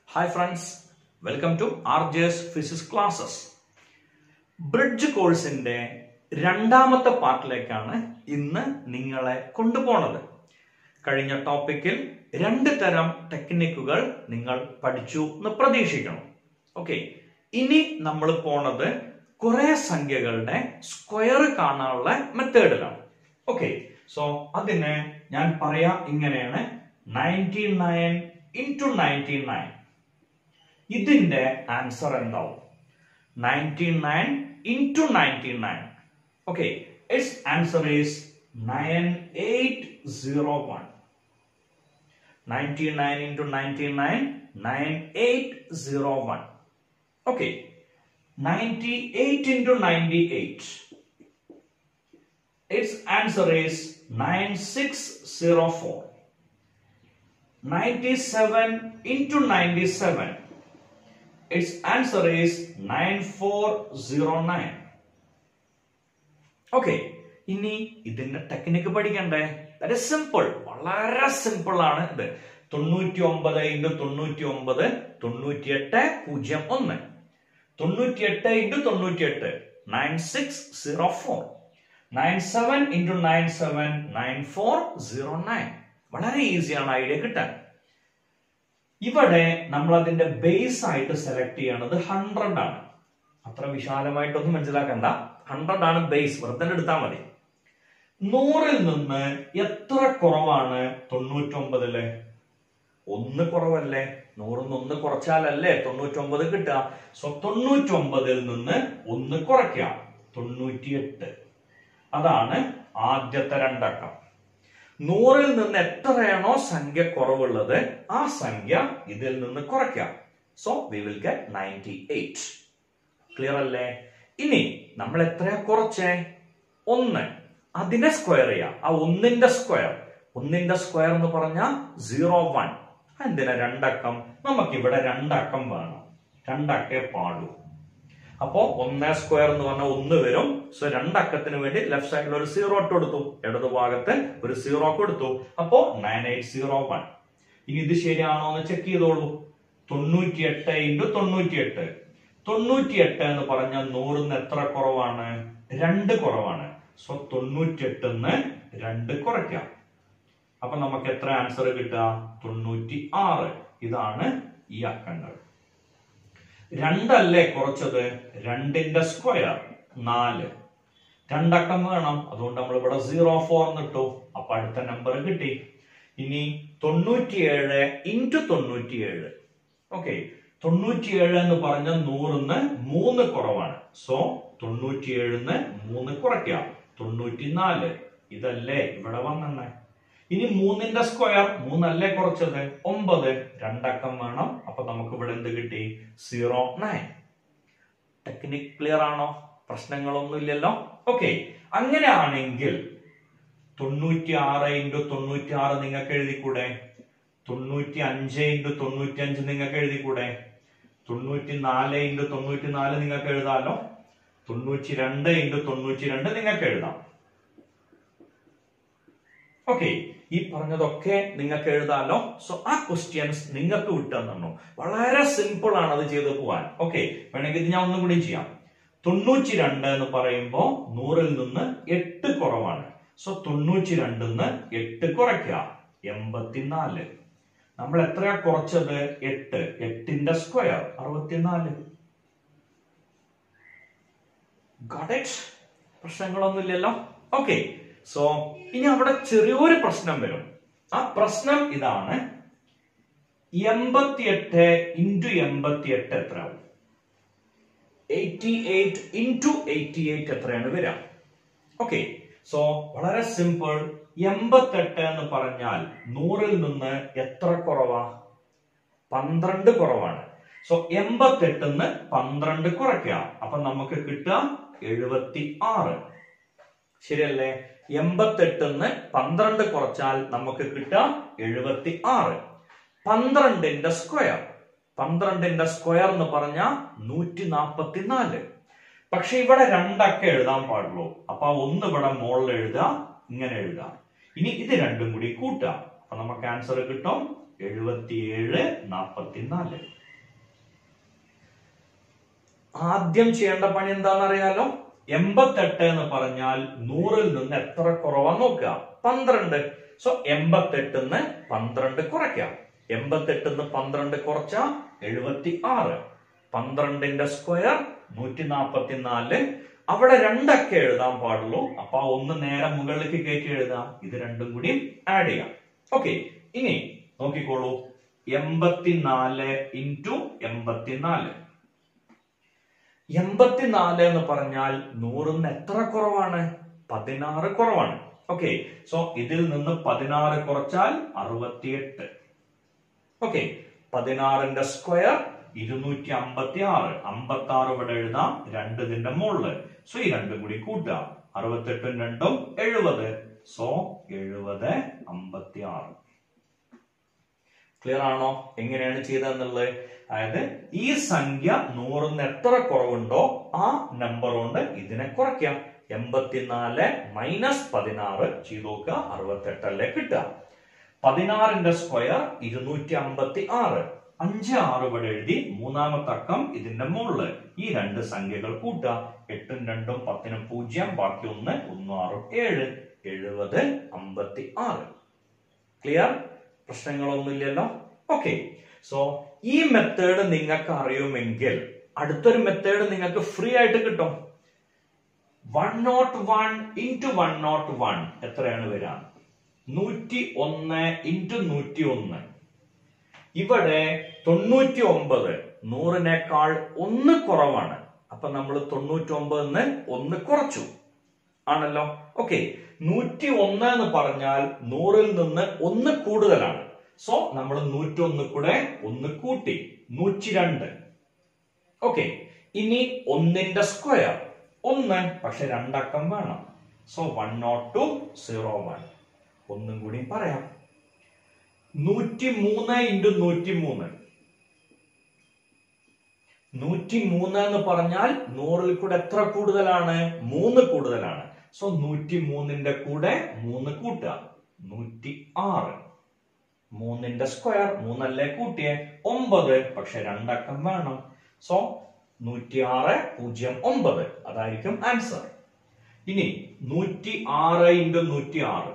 Hi friends welcome to R J S physics classes bridge കോഴ്സിന്റെ രണ്ടാമത്തെ പാർട്ടിലേക്കാണ് ഇന്ന് നിങ്ങളെ കൊണ്ടുപോണത് കഴിഞ്ഞ ടോപ്പിക്കിൽ രണ്ട് തരം ടെക്നിക്കുകൾ നിങ്ങൾ പഠിച്ചു എന്ന് പ്രതീക്ഷിക്കണം ഓക്കെ ഇനി നമ്മൾ പോണത് കുറെ സംഖ്യകളുടെ സ്ക്വയർ കാണാനുള്ള മെത്തേഡിലാണ് ഓക്കെ സോ അതിന് ഞാൻ പറയാ ഇങ്ങനെയാണ് ninety nine into ninety nine ഇതിന്റെ ആൻസർ എന്താവും ninety nine into ninety nine okay it's answer is nine eight zero one ninety nine into ninety nine nine eight zero one okay ninety eight into ninety eight its answer is 9604. 97 into 97. Its answer is 9409. Okay ഇനി ഇതിന്റെ technique പഠിക്കണ്ടേ that is simple വളരെ simple ആണ് ഇത് തൊണ്ണൂറ്റി ഒമ്പത് into തൊണ്ണൂറ്റി ഒമ്പത് തൊണ്ണൂറ്റി എട്ട് പൂജ്യം ഒന്ന് തൊണ്ണൂറ്റി എട്ട് ഇൻറ്റു തൊണ്ണൂറ്റി എട്ട് nine six zero four nine seven into nine seven nine four zero nine വളരെ ഈസിയാണ് ഐഡിയ കിട്ടാൻ ഇവിടെ നമ്മൾ അതിന്റെ ബേസ് ആയിട്ട് സെലക്ട് ചെയ്യണത് ഹൺഡ്രഡ് ആണ് അത്ര വിശാലമായിട്ടൊന്നും മനസ്സിലാക്കണ്ട ഹൺഡ്രഡ് ആണ് ബേസ് വെറുതെ എടുത്താൽ മതി നൂറിൽ നിന്ന് എത്ര കുറവാണ് തൊണ്ണൂറ്റൊമ്പതില് ഒന്ന് കുറവല്ലേ നൂറിൽ നിന്ന് ഒന്ന് കുറച്ചാലല്ലേ തൊണ്ണൂറ്റൊമ്പത് കിട്ടുക സോ തൊണ്ണൂറ്റൊമ്പതിൽ നിന്ന് ഒന്ന് കുറയ്ക്കാം തൊണ്ണൂറ്റിയെട്ട് അതാണ് ആദ്യത്തെ രണ്ടക്കം നൂറിൽ നിന്ന് എത്രയാണോ സംഖ്യ കുറവുള്ളത് ആ സംഖ്യ ഇതിൽ നിന്ന് കുറയ്ക്കാം so we will get ninety eight clear അല്ലേ ഇനി നമ്മൾ എത്രയാ കുറച്ചേ ഒന്ന് അതിനെ സ്ക്വയർ ചെയ്യാം ആ ഒന്നിന്റെ സ്ക്വയർ ഒന്നിന്റെ സ്ക്വയർ എന്ന് പറഞ്ഞാൽ സീറോ വൺ എന്തിനാ രണ്ടക്കം നമുക്ക് ഇവിടെ രണ്ടക്കം വേണം രണ്ടക്കേ പാടൂ അപ്പോ ഒന്നേ സ്ക്വയർ എന്ന് പറഞ്ഞാൽ ഒന്ന് വരും സോ രണ്ടക്കത്തിന് വേണ്ടി ലെഫ്റ്റ് സൈഡിൽ ഒരു സീറോ ഇട്ട് കൊടുത്തു ഇടതു ഭാഗത്ത് ഒരു സീറോ കൊടുത്തു അപ്പോ നയൻ എയ്റ്റ് സീറോ വൺ ഇനി ഇത് ശരിയാണോ എന്ന് ചെക്ക് ചെയ്തോളൂ തൊണ്ണൂറ്റി എട്ട് ഇൻറ്റു തൊണ്ണൂറ്റി എട്ട് തൊണ്ണൂറ്റി എട്ട് എന്ന് പറഞ്ഞാൽ നൂറിന്ന് എത്ര കുറവാണ് രണ്ട് കുറവാണ് സോ തൊണ്ണൂറ്റി എട്ടിന്ന് രണ്ട് കുറയ്ക്കാം അപ്പൊ നമുക്ക് എത്ര ആൻസർ കിട്ടുക തൊണ്ണൂറ്റി ആറ് ഇതാണ് ഈ അക്കങ്ങൾ രണ്ടല്ലേ കുറച്ചത് രണ്ടിന്റെ സ്ക്വയർ നാല് രണ്ടക്കം വേണം അതുകൊണ്ട് നമ്മൾ ഇവിടെ സീറോ ഫോർ എന്നിട്ടു അപ്പൊ അടുത്ത നമ്പർ കിട്ടി ഇനി തൊണ്ണൂറ്റിയേഴ് ഇൻറ്റു തൊണ്ണൂറ്റിയേഴ് ഓക്കെ തൊണ്ണൂറ്റിയേഴ് എന്ന് പറഞ്ഞ നൂറിന്ന് മൂന്ന് കുറവാണ് സോ തൊണ്ണൂറ്റിയേഴിന്ന് മൂന്ന് കുറയ്ക്കാം തൊണ്ണൂറ്റിനാല് ഇതല്ലേ ഇവിടെ വന്നെ ഇനി മൂന്നിന്റെ സ്ക്വയർ മൂന്നല്ലേ കുറച്ചത് ഒമ്പത് രണ്ടക്കം വേണം അപ്പൊ നമുക്ക് ഇവിടെ എന്ത് കിട്ടി സീറോ നയൻ ടെക്നിക് ക്ലിയർ ആണോ പ്രശ്നങ്ങളൊന്നും ഇല്ലല്ലോ ഓക്കെ അങ്ങനെയാണെങ്കിൽ തൊണ്ണൂറ്റി ആറ് ഇൻറ്റു തൊണ്ണൂറ്റി ആറ് നിങ്ങൾക്ക് എഴുതിക്കൂടെ തൊണ്ണൂറ്റി അഞ്ച് ഇൻറ്റു തൊണ്ണൂറ്റി അഞ്ച് നിങ്ങൾക്ക് എഴുതിക്കൂടെ തൊണ്ണൂറ്റി നാല് ഇൻറ്റു തൊണ്ണൂറ്റി നാല് നിങ്ങൾക്ക് എഴുതാമല്ലോ തൊണ്ണൂറ്റി രണ്ട് ഇൻറ്റു തൊണ്ണൂറ്റി രണ്ട് നിങ്ങൾക്ക് എഴുതാം ഓക്കെ ഈ പറഞ്ഞതൊക്കെ നിങ്ങൾക്ക് എഴുതാലോ സോ ആ ക്വസ്റ്റ്യൻസ് നിങ്ങൾക്ക് വിട്ടുതന്നു വളരെ സിമ്പിൾ ആണ് അത് ചെയ്ത് പോവാൻ ഓക്കെ വേണമെങ്കിൽ ഇത് ഞാൻ ഒന്നും കൂടി ചെയ്യാം തൊണ്ണൂറ്റി രണ്ട് എന്ന് പറയുമ്പോൾ നൂറിൽ നിന്ന് എട്ട് കുറവാണ് സോ തൊണ്ണൂറ്റി രണ്ടിന്ന് എട്ട് കുറയ്ക്കുക എൺപത്തിനാല് നമ്മൾ എത്രയാ കുറച്ചത് എട്ട് എട്ടിന്റെ സ്ക്വയർ അറുപത്തിനാല് പ്രശ്നങ്ങളൊന്നുമില്ലല്ലോ ഓക്കെ സോ ഇനി അവിടെ ചെറിയൊരു പ്രശ്നം വരും ആ പ്രശ്നം ഇതാണ് എൺപത്തിയെട്ട് ഇൻറ്റു എൺപത്തിയെട്ട് എത്രയാവും eighty eight into eighty eight എത്രയാണ് വരിക ഓക്കെ സോ വളരെ സിമ്പിൾ എൺപത്തെട്ട് എന്ന് പറഞ്ഞാൽ നൂറിൽ നിന്ന് എത്ര കുറവാ പന്ത്രണ്ട് കുറവാണ് സോ എൺപത്തെട്ടിന്ന് പന്ത്രണ്ട് കുറയ്ക്കുക അപ്പൊ നമുക്ക് കിട്ടുക എഴുപത്തി ആറ് ശരിയല്ലേ എൺപത്തെട്ടിന്ന് പന്ത്രണ്ട് കുറച്ചാൽ നമുക്ക് കിട്ടുക എഴുപത്തി ആറ് പന്ത്രണ്ടിന്റെ സ്ക്വയർ പന്ത്രണ്ടിന്റെ സ്ക്വയർ എന്ന് പറഞ്ഞാൽ നൂറ്റി നാപ്പത്തിനാല് പക്ഷെ ഇവിടെ രണ്ടൊക്കെ എഴുതാൻ പാടുള്ളൂ അപ്പൊ ആ ഒന്ന് ഇവിടെ മുകളിൽ എഴുതുക ഇങ്ങനെ എഴുതുക ഇനി ഇത് രണ്ടും കൂടി കൂട്ടുക അപ്പൊ നമുക്ക് ആൻസർ കിട്ടും എഴുപത്തിയേഴ് നാപ്പത്തിനാല് ആദ്യം ചെയ്യേണ്ട പണി എന്താണെന്ന് അറിയാലോ എൺപത്തെട്ട് എന്ന് പറഞ്ഞാൽ നൂറിൽ നിന്ന് എത്ര കുറവാ നോക്കുക പന്ത്രണ്ട് സോ എൺപത്തെട്ടിന്ന് പന്ത്രണ്ട് കുറയ്ക്കാം എൺപത്തെട്ടിന്ന് പന്ത്രണ്ട് കുറച്ച എഴുപത്തി ആറ് പന്ത്രണ്ടിന്റെ സ്ക്വയർ നൂറ്റി നാപ്പത്തി നാല് അവിടെ രണ്ടൊക്കെ എഴുതാൻ പാടുള്ളൂ അപ്പൊ ആ ഒന്ന് നേരെ മുകളിലേക്ക് കയറ്റി എഴുതാം ഇത് രണ്ടും കൂടി ആഡ് ചെയ്യാം ഓക്കെ ഇനി നോക്കിക്കോളൂ എൺപത്തിനാല് ഇൻറ്റു എൺപത്തിനാല് എൺപത്തിനാല് എന്ന് പറഞ്ഞാൽ നൂറിന്ന് എത്ര കുറവാണ് പതിനാറ് കുറവാണ് ഓക്കെ സോ ഇതിൽ നിന്ന് പതിനാറ് കുറച്ചാൽ അറുപത്തിയെട്ട് ഓക്കെ പതിനാറിന്റെ സ്ക്വയർ ഇരുന്നൂറ്റി അമ്പത്തി ആറ് അമ്പത്തി ആറ് ഇവിടെ എഴുതാം രണ്ട് ഇതിന്റെ മുകളില് സോ ഈ രണ്ടും കൂടി കൂട്ടാം അറുപത്തെട്ടും രണ്ടും എഴുപത് സോ എഴുപത് അമ്പത്തി ആറ് ക്ലിയർ ആണോ എങ്ങനെയാണ് ചെയ്തതെന്നുള്ളത് അതായത് ഈ സംഖ്യ നൂറിന്ന് എത്ര കുറവുണ്ടോ ആ നമ്പർ കൊണ്ട് ഇതിനെ കുറയ്ക്കാം എൺപത്തിനാല് മൈനസ് പതിനാറ് ചെയ്ത് നോക്കുക അറുപത്തെട്ടല്ലേ കിട്ടുക പതിനാറിന്റെ സ്ക്വയർ ഇരുന്നൂറ്റി അമ്പത്തി ആറ് അഞ്ച് ആറ് ഇവിടെ എഴുതി മൂന്നാമത്തെ അക്കം ഇതിന്റെ മുകളില് ഈ രണ്ട് സംഖ്യകൾ കൂട്ടുക എട്ടും രണ്ടും പത്തിനും പൂജ്യം ബാക്കി ഒന്ന് ഒന്നും ആറും ഏഴ് എഴുപത് അമ്പത്തി ആറ് ക്ലിയർ പ്രശ്നങ്ങളൊന്നുമില്ലല്ലോ ഓക്കെ സോ ഈ മെത്തേഡ് നിങ്ങൾക്ക് അറിയുമെങ്കിൽ അടുത്തൊരു മെത്തേഡ് നിങ്ങൾക്ക് ഫ്രീ ആയിട്ട് കിട്ടും one nought one into one nought one എത്രയാണ് വരിക നൂറ്റി ഒന്ന് ഇൻറ്റു നൂറ്റി ഒന്ന് ഇവിടെ തൊണ്ണൂറ്റി ഒമ്പത് നൂറിനേക്കാൾ ഒന്ന് കുറവാണ് അപ്പൊ നമ്മൾ തൊണ്ണൂറ്റി ഒമ്പതിന് ഒന്ന് കുറച്ചു ആണല്ലോ ഓക്കെ നൂറ്റി ഒന്ന് എന്ന് പറഞ്ഞാൽ നൂറിൽ നിന്ന് ഒന്ന് കൂടുതലാണ് സോ നമ്മൾ നൂറ്റി ഒന്ന് കൂടെ ഒന്ന് കൂട്ടി നൂറ്റി രണ്ട് ഓക്കെ ഇനി ഒന്നിന്റെ സ്ക്വയർ ഒന്ന് പക്ഷെ രണ്ടക്കം വേണം so one nought two zero one ഒന്നും കൂടി പറയാം നൂറ്റി മൂന്ന് ഇൻറ്റു നൂറ്റി മൂന്ന് നൂറ്റി മൂന്ന് എന്ന് പറഞ്ഞാൽ നൂറിൽ കൂടെ എത്ര കൂടുതലാണ് മൂന്ന് കൂടുതലാണ് സോ നൂറ്റി മൂന്നിന്റെ കൂടെ മൂന്ന് കൂട്ടുക നൂറ്റി ആറ് മൂന്നിന്റെ സ്ക്വയർ മൂന്നല്ലേ കൂട്ടിയേ ഒമ്പത് പക്ഷെ രണ്ടക്കം വേണം സോ നൂറ്റി ആറ് പൂജ്യം ഒമ്പത് അതായിരിക്കും ആൻസർ ഇനി നൂറ്റി ആറ് ഇൻറ്റു നൂറ്റി ആറ്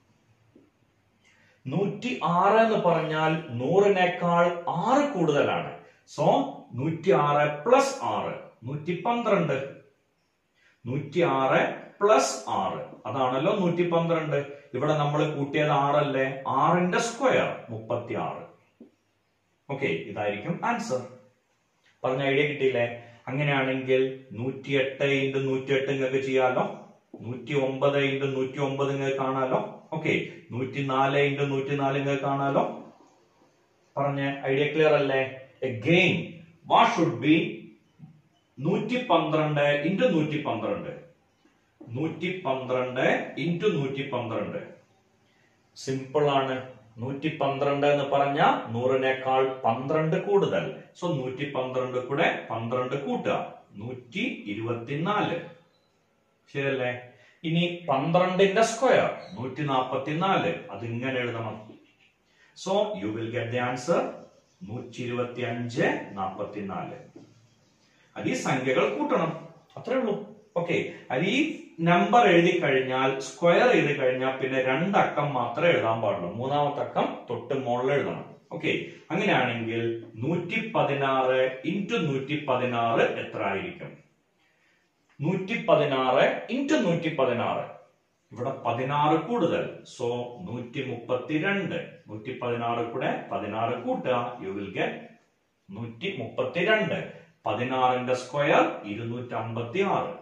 നൂറ്റി ആറ് എന്ന് പറഞ്ഞാൽ നൂറിനേക്കാൾ ആറ് കൂടുതലാണ് സോ നൂറ്റി ആറ് പ്ലസ് ആറ് നൂറ്റി പന്ത്രണ്ട് നൂറ്റി ആറ് പ്ലസ് ആറ് അതാണല്ലോ നൂറ്റി പന്ത്രണ്ട് ഇവിടെ നമ്മൾ കൂട്ടിയത് ആറല്ലേ ആറിന്റെ സ്ക്വയർ മുപ്പത്തി ആറ് ഓക്കെ ഇതായിരിക്കും ആൻസർ പറഞ്ഞ ഐഡിയ കിട്ടിയില്ലേ അങ്ങനെയാണെങ്കിൽ നൂറ്റിയെട്ട് ഇൻറ്റു നൂറ്റിയെട്ട് നിങ്ങൾക്ക് ചെയ്യാലോ നൂറ്റി ഒമ്പത് ഇൻറ്റു നൂറ്റി ഒമ്പത് നിങ്ങൾക്ക് കാണാലോ ഓക്കെ നൂറ്റി നാല് ഇൻറ്റു നൂറ്റി നാല് നിങ്ങൾക്ക് കാണാലോ പറഞ്ഞ ഐഡിയ ക്ലിയർ അല്ലേ എഗെയിൻ വാട്ട് ഷുഡ് ബി നൂറ്റി പന്ത്രണ്ട് ഇൻറ്റു നൂറ്റി പന്ത്രണ്ട് നൂറ്റി പന്ത്രണ്ട് ഇൻറ്റു നൂറ്റി പന്ത്രണ്ട് സിമ്പിൾ ആണ് നൂറ്റി പന്ത്രണ്ട് എന്ന് പറഞ്ഞ നൂറിനേക്കാൾ പന്ത്രണ്ട് കൂടുതൽ സോ നൂറ്റി പന്ത്രണ്ട് കൂടെ പന്ത്രണ്ട് കൂട്ടുക നൂറ്റി ഇരുപത്തിനാല് ശരിയല്ലേ ഇനി പന്ത്രണ്ടിന്റെ സ്ക്വയർ നൂറ്റി നാൽപ്പത്തിനാല് അത് ഇങ്ങനെ എഴുതണം so you will get the answer നൂറ്റി ഇരുപത്തി അഞ്ച് നാൽപ്പത്തിനാല് അത് ഈ സംഖ്യകൾ കൂട്ടണം അത്രേ ഉള്ളൂ ഓക്കെ അത് ഈ നമ്പർ എഴുതി കഴിഞ്ഞാൽ സ്ക്വയർ ചെയ്ത് കഴിഞ്ഞാൽ പിന്നെ രണ്ടക്കം മാത്രമേ എഴുതാൻ പാടുള്ളൂ മൂന്നാമത്തെ അക്കം തൊട്ട് മുകളിൽ എഴുതണം ഓക്കെ അങ്ങനെയാണെങ്കിൽ നൂറ്റി പതിനാറ് ഇൻറ്റു നൂറ്റി പതിനാറ് എത്ര ആയിരിക്കും നൂറ്റി പതിനാറ് ഇൻറ്റു നൂറ്റി പതിനാറ് ഇവിടെ പതിനാറ് കൂടുതൽ സോ നൂറ്റി മുപ്പത്തിരണ്ട് നൂറ്റി പതിനാറ് കൂടെ പതിനാറ് കൂട്ടുക യു വിൽ ഗെറ്റ് നൂറ്റി മുപ്പത്തിരണ്ട് പതിനാറിന്റെ സ്ക്വയർ ഇരുന്നൂറ്റി അമ്പത്തി ആറ്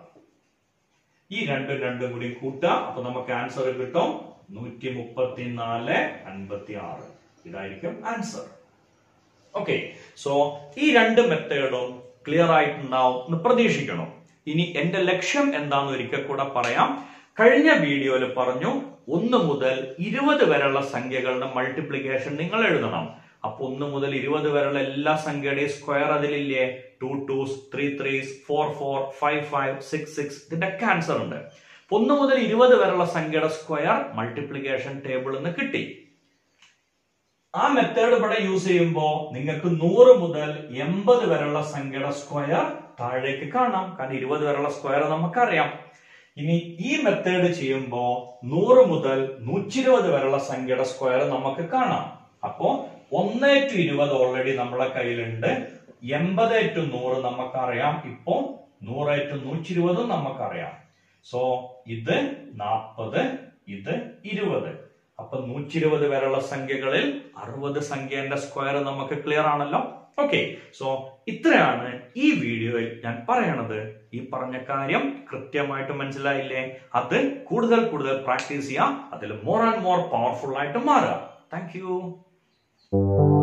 ഈ രണ്ടും രണ്ടും കൂടി കൂട്ടുക അപ്പൊ നമുക്ക് ആൻസർ കിട്ടും നൂറ്റി മുപ്പത്തിനാല് അൻപത്തി ആറ് ഇതായിരിക്കും ആൻസർ ഓക്കെ സോ ഈ രണ്ട് മെത്തേഡും ക്ലിയർ ആയിട്ടുണ്ടാവും എന്ന് പ്രതീക്ഷിക്കണം ഇനി എന്റെ ലക്ഷ്യം എന്താന്ന് ഒരിക്കൽ കൂടെ പറയാം കഴിഞ്ഞ വീഡിയോയിൽ പറഞ്ഞു ഒന്ന് മുതൽ ഇരുപത് വരെയുള്ള സംഖ്യകളുടെ മൾട്ടിപ്ലിക്കേഷൻ നിങ്ങൾ എഴുതണം അപ്പൊ ഒന്ന് മുതൽ ഇരുപത് വരെയുള്ള എല്ലാ സംഖ്യയുടെയും സ്ക്വയർ അതിലില്ലേ two twos three threes four four five five six six ഇതിന്റെ ഒക്കെ ആൻസർ ഉണ്ട് അപ്പൊ ഒന്ന് മുതൽ ഇരുപത് വരെയുള്ള സംഖ്യയുടെ സ്ക്വയർ മൾട്ടിപ്ലിക്കേഷൻ ടേബിളിൽ നിന്ന് കിട്ടി ആ മെത്തേഡ് ഇവിടെ യൂസ് ചെയ്യുമ്പോൾ നിങ്ങൾക്ക് നൂറ് മുതൽ എൺപത് വരെയുള്ള സംഖ്യയുടെ സ്ക്വയർ താഴേക്ക് കാണാം കാരണം ഇരുപത് വരെയുള്ള സ്ക്വയർ നമുക്കറിയാം ഇനി ഈ മെത്തേഡ് ചെയ്യുമ്പോ നൂറ് മുതൽ നൂറ്റി ഇരുപത് വരെയുള്ള സംഖ്യയുടെ സ്ക്വയർ നമുക്ക് കാണാം അപ്പോ ഒന്ന് ടു ഇരുപത് ഓൾറെഡി നമ്മളെ കയ്യിലുണ്ട് എൺപത് ടു നൂറ് നമുക്കറിയാം ഇപ്പോ നൂറ് ടു നൂറ്റി ഇരുപതും നമുക്കറിയാം സോ ഇത് നാൽപ്പത് ഇത് ഇരുപത് അപ്പൊ നൂറ്റി ഇരുപത് വരെയുള്ള സംഖ്യകളിൽ അറുപത് സംഖ്യന്റെ സ്ക്വയർ നമുക്ക് ക്ലിയർ ആണല്ലോ ഓക്കെ സോ ഇത്രയാണ് ഈ വീഡിയോയിൽ ഞാൻ പറയണത് ഈ പറഞ്ഞ കാര്യം കൃത്യമായിട്ട് മനസ്സിലായില്ലേ അത് കൂടുതൽ കൂടുതൽ പ്രാക്ടീസ് ചെയ്യാം അതിൽ മോർ ആൻഡ് മോർ പവർഫുൾ ആയിട്ട് മാറുക താങ്ക് യു